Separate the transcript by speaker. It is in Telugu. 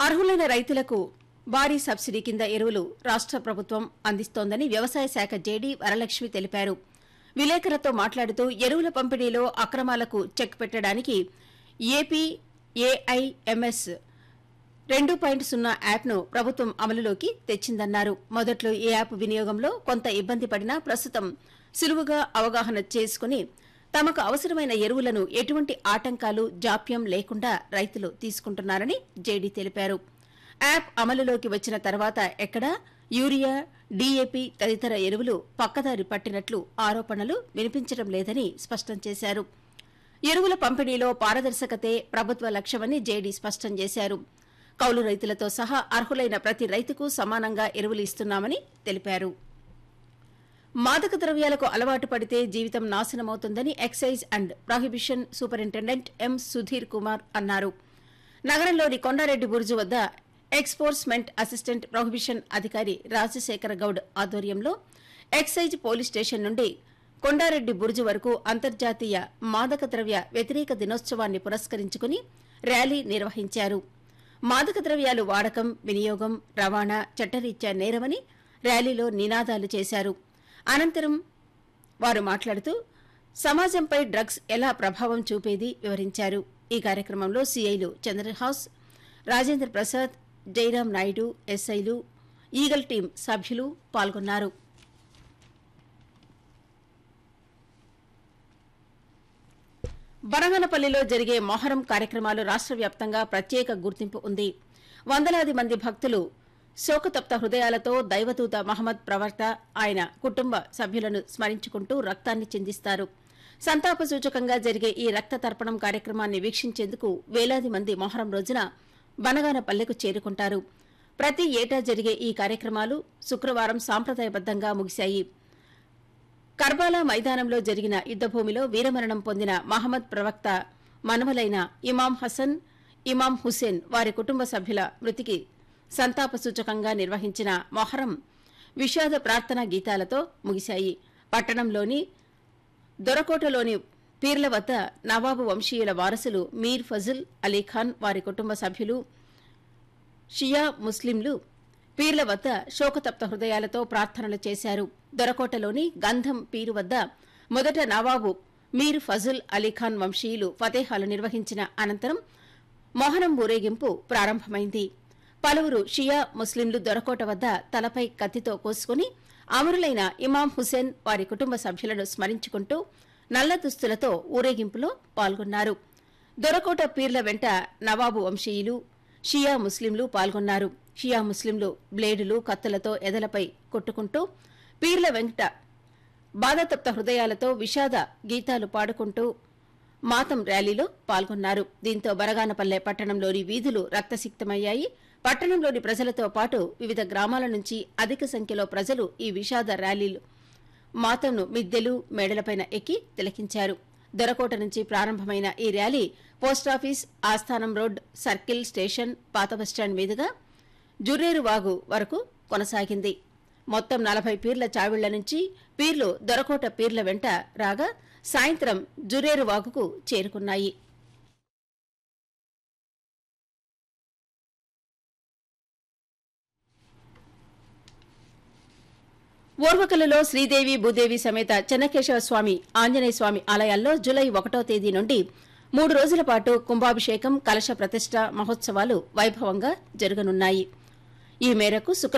Speaker 1: అర్హులైన రైతులకు భారీ సబ్సిడీ కింద ఎరువులు రాష్ట ప్రభుత్వం అందిస్తోందని వ్యవసాయ శాఖ జేడీ వరలక్ష్మి తెలిపారు విలేకరులతో మాట్లాడుతూ ఎరువుల పంపిణీలో అక్రమాలకు చెక్ పెట్టడానికి ఏపీ ఏఐఎంఎస్ రెండు పాయింట్ సున్నా యాప్ను ప్రభుత్వం అమలులోకి తెచ్చిందన్నారు మొదట్లో ఈ యాప్ వినియోగంలో కొంత ఇబ్బంది పడినా ప్రస్తుతం సులువుగా అవగాహన చేసుకుని తమకు అవసరమైన ఎరువులను ఎటువంటి ఆటంకాలు జాప్యం లేకుండా రైతులు తీసుకుంటున్నారని జేడీ తెలిపారు యాప్ అమలులోకి వచ్చిన తర్వాత ఎక్కడా యూరియా డీఏపీ తదితర ఎరువులు పక్కదారి పట్టినట్లు ఆరోపణలు వినిపించడం లేదని స్పష్టం చేశారు ఎరువుల పంపిణీలో పారదర్శకతే ప్రభుత్వ లక్ష్యమని జేడీ స్పష్టం చేశారు కౌలు రైతులతో సహా అర్హులైన ప్రతి రైతుకు సమానంగా ఎరువులు ఇస్తున్నామని తెలిపారు మాదక ద్రవ్యాలకు అలవాటు పడితే జీవితం నాశనమవుతుందని excise and prohibition superintendent M Sudheer Kumar అన్నారు నగరంలోని కొండారెడ్డి బుర్జు వద్ద ఎక్స్పోర్స్మెంట్ అసిస్టెంట్ ప్రొహిబిషన్ అధికారి రాజశేఖర గౌడ్ ఆధ్వర్యంలో ఎక్సైజ్ పోలీస్ స్టేషన్ నుండి కొండారెడ్డి బుర్జు వరకు అంతర్జాతీయ మాదక ద్రవ్య వ్యతిరేక దినోత్సవాన్ని పురస్కరించుకుని ర్యాలీ నిర్వహించారు మాదక ద్రవ్యాలు వాడకం వినియోగం రవాణా చట్టరీత్యా నేరమని ర్యాలీలో నినాదాలు చేశారు అనంతరం వారు మాట్లాడుతూ సమాజంపై డ్రగ్స్ ఎలా ప్రభావం చూపేది వివరించారు ఈ కార్యక్రమంలో సీఐలు చంద్రహాస్ రాజేంద్ర ప్రసాద్ జైరాం నాయుడు ఎస్ఐలు ఈగల్ టీం సభ్యులు పాల్గొన్నారు బనగనపల్లిలో జరిగే మొహరం కార్యక్రమాలు రాష్ట్ర వ్యాప్తంగా ప్రత్యేక గుర్తింపు ఉంది వందలాది మంది భక్తులు శోకతప్త హృదయాలతో దైవదూత మహమ్మద్ ప్రవర్త ఆయన కుటుంబ సభ్యులను స్మరించుకుంటూ రక్తాన్ని చిందిస్తారు సంతాప సూచకంగా జరిగే ఈ రక్త తర్పణం కార్యక్రమాన్ని వీక్షించేందుకు వేలాది మంది మొహరం రోజున బనగానపల్లెకు చేరుకుంటారు ప్రతి ఏటా జరిగే ఈ కార్యక్రమాలు శుక్రవారం సాంప్రదాయబద్దంగా ముగిశాయి కర్బాలా మైదానంలో జరిగిన యుద్దభూమిలో వీరమరణం పొందిన మహమ్మద్ ప్రవక్త మనవలైన ఇమాం హసన్ ఇమాం హుసేన్ వారి కుటుంబ సభ్యుల మృతికి సంతాప సూచకంగా నిర్వహించిన మొహరం విషాద ప్రార్థనా గీతాలతో ముగిశాయి పట్టణంలోని దొరకోటలోని పీర్ల వద్ద నవాబు వంశీయుల వారసులు మీర్ ఫజుల్ అలీఖాన్ వారి కుటుంబ సభ్యులు షియా ముస్లింలు పీర్ల వద్ద శోకతప్త హృదయాలతో ప్రార్థనలు చేశారు దొరకోటలోని గంధం పీరు వద్ద మొదట నవాబు మీర్ ఫజుల్ అలీఖాన్ వంశీయులు ఫతేహాలు నిర్వహించిన అనంతరం మొహరం ఊరేగింపు ప్రారంభమైంది పలువురు షియా ముస్లింలు దొరకోట వద్ద తలపై కత్తితో కోసుకుని అమరులైన ఇమాం హుసేన్ వారి కుటుంబ సభ్యులను స్మరించుకుంటూ నల్ల దుస్తులతో ఊరేగింపులో పాల్గొన్నారు దొరకోట పీర్ల వెంట నవాబు వంశీయులు షియా ముస్లింలు పాల్గొన్నారు షియా ముస్లింలు బ్లేడులు కత్తులతో ఎదలపై కొట్టుకుంటూ పీర్ల వెంట బాధతప్త హృదయాలతో విషాద గీతాలు పాడుకుంటూ మాతం ర్యాలీలో పాల్గొన్నారు దీంతో బరగానపల్లె పట్టణంలోని వీధులు రక్తసిక్తమయ్యాయి పట్టణంలోని ప్రజలతో పాటు వివిధ గ్రామాల నుంచి అధిక సంఖ్యలో ప్రజలు ఈ విషాద ర్యాలీలు మాతంను మిద్దెలు మేడలపైన ఎక్కి తిలకించారు దొరకోట నుంచి ప్రారంభమైన ఈ ర్యాలీ పోస్టాఫీస్ ఆస్థానం రోడ్ సర్కిల్ స్టేషన్ పాత బస్టాండ్ మీదుగా జుర్రేరు వాగు వరకు కొనసాగింది మొత్తం నలభై పీర్ల చావిళ్ల నుంచి పీర్లు దొరకోట పీర్ల వెంట రాగా సాయంత్రం జురేరు వాగుకు చేరుకున్నాయి ఓర్వకలలో శ్రీదేవి భూదేవి సమేత చెన్నకేశవ స్వామి ఆంజనేయ స్వామి ఆలయాల్లో జులై ఒకటో తేదీ నుండి మూడు రోజుల పాటు కుంభాభిషేకం కలశ ప్రతిష్ట మహోత్సవాలు వైభవంగా జరగనున్నాయి ఈ మేరకు శుక్రవారం